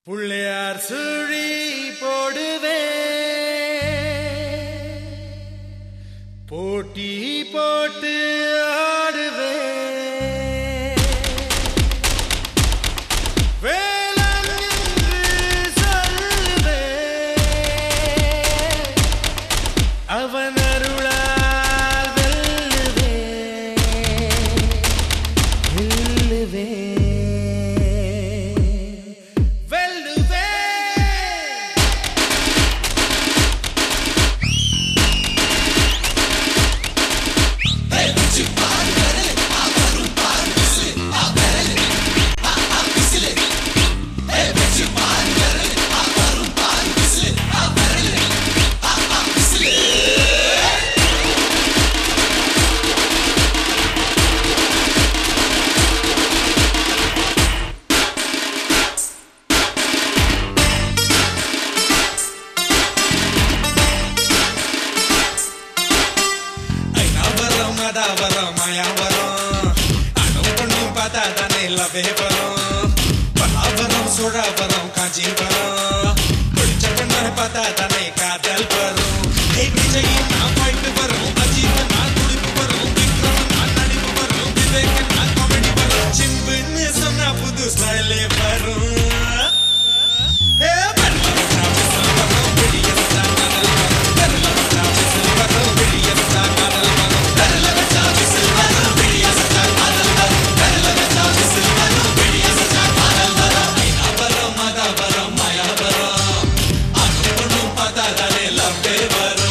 புள்ளையார் சுழி போடுவே போட்டி போட்டு ஆடுவே வேளாண் என்று சொல்லுவே அவன் அருளால் வெல்லுவே வெல்லுவே வெல்லுவே ஐநாவரம் அதாவரம் மாயாவரம் அணும் பொண்ணும் பார்த்தா தானே லவே வரும் பலாவரம் சுழாவரம் காஞ்சிவரம் பிடிச்ச பொண்ணை பார்த்தா தானே காதல் வரும் ஹே விஜய் நான் பாயிண்ட் வரும் அஜித் நான் துடிப்பு வரும் விக்ரம் நான் நடிப்பு வரும் விவேக் நான் காமெடி வரும் சிம்புன்னு சொன்னா புது ஸ்டைலே வரும் ஹே வெள்ளம் வச்சா விசில் வரும் வெடிய வச்சா காதல் வரும் வெள்ளம் வச்சா விசில் வரும் வெடிய வச்சா காதல் வரும் வெள்ளம் வச்சா விசில் வரும் வெடிய வச்சா காதல் வரும் வெள்ளம் வச்சா விசில் வரும் வெடிய வச்சா காதல் வரும் ஐநாவரம் அதாவரம் மாயாவரம் அணும் பொண்ணும் பார்த்தா தானே லவ்வே வரும்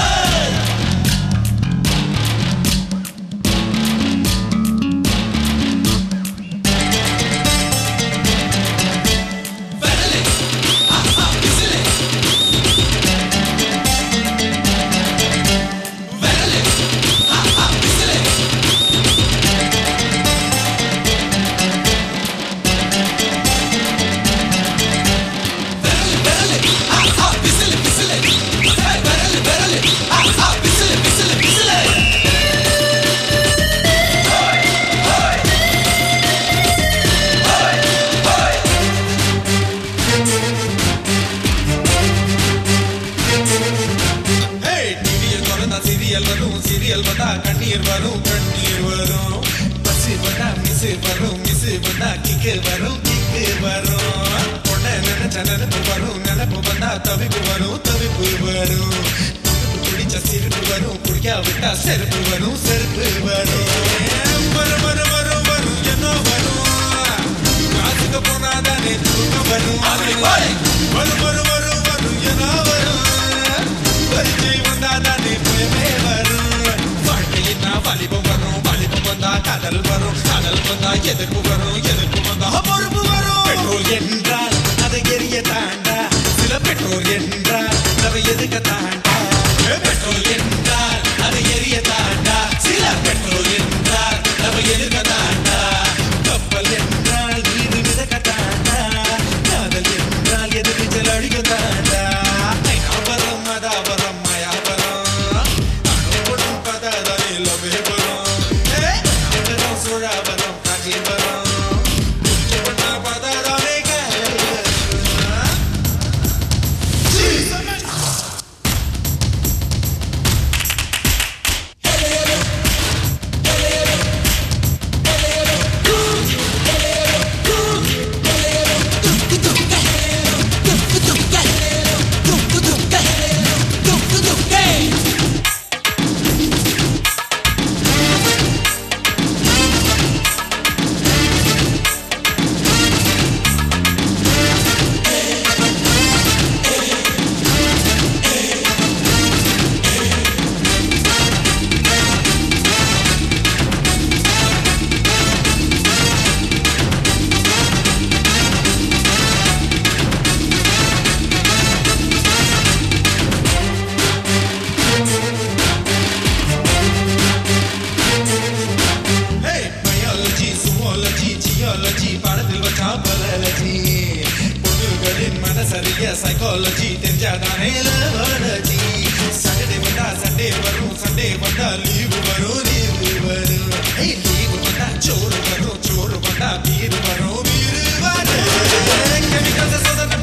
ஏய், டிவியில் திறந்தா சீரியல் வரும் சீரியல் வந்தா கண்ணீர் வரும் கண்ணீர் வரும் பஸ் வந்தா மிஸ் வரும் மிஸ் வந்தா கிக்கு வரும் கிக்கு வரும் பொண்ண நினைச்ச நினைப்பு வரும் நினைப்பு வந்தா தவிப்பு வரும் தவிப்பு வரும் துடுப்பு பிடிச்ச சிரிப்பு வரும் குடிக்கா விட்டா செருப்பு வரும் செருப்பு வரும் வரும் வரும் வரும் வரும் என்ன வரும் காசுக்கு போனாதானே தூக்கம் வரும் வரும் வரும் வரும் வரும் என்ன வரும் பரிச்சை வந்தாதானே பயமே வரும் வாழ்க்கையினா வாலிபம் வரும் வாலிபம் வந்தா காதல் வரும் காதல் வந்தா எதிர்ப்பு வரும் எதிர்ப்பு வந்தா பொறுப்பு வரும் பெட்ரோல் என்றால் அதை எரிய தாண்டா சில பெட்ரோல் என்றால் அதை எதுக்க தாண்டா பெட்ரோல் என்றால் அதை எரிய தாண்டா சில பெட்ரோல் என்றால் அதை எதுக்க தாண்டா கப்பல் என்றால் நீர் மிதக்க தாண்டா காதல் என்றால் எதிர்ச்சல் அழிக்க தாண்டா ஐநாவரம் அதாவரம் மாயாவரம் அணுபடும் பததனை லவே வரும் ஏ சுழாவரம் காஞ்சிவரம் உச்சப்பட்ட பததனை கவரும் Hey, biology, zoology, geology, பாடத்தில் வச்சா biology. பொண்ணுகளின் மனசறிய psychology தெரிஞ்சாதானே biology. Saturday வந்தா Sunday வரும், Sunday வந்தா leave வரும், leave வரும். Hey, leave வந்தா சோறு வரும், சோறு வந்தா beer வரும், beer வரும். Chemicals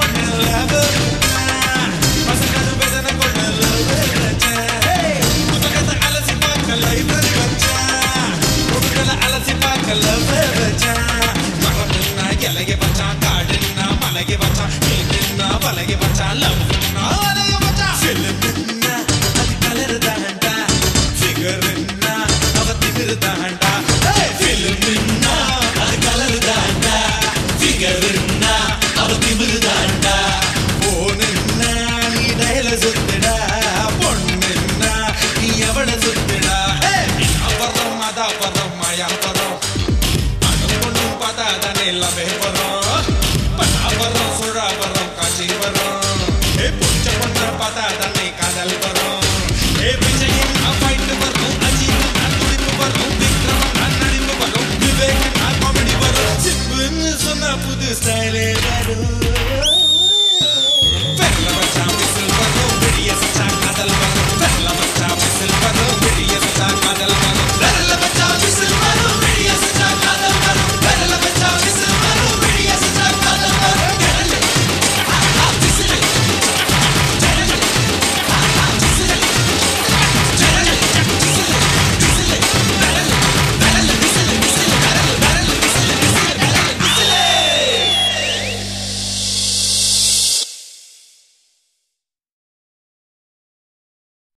மாலையை வச்சால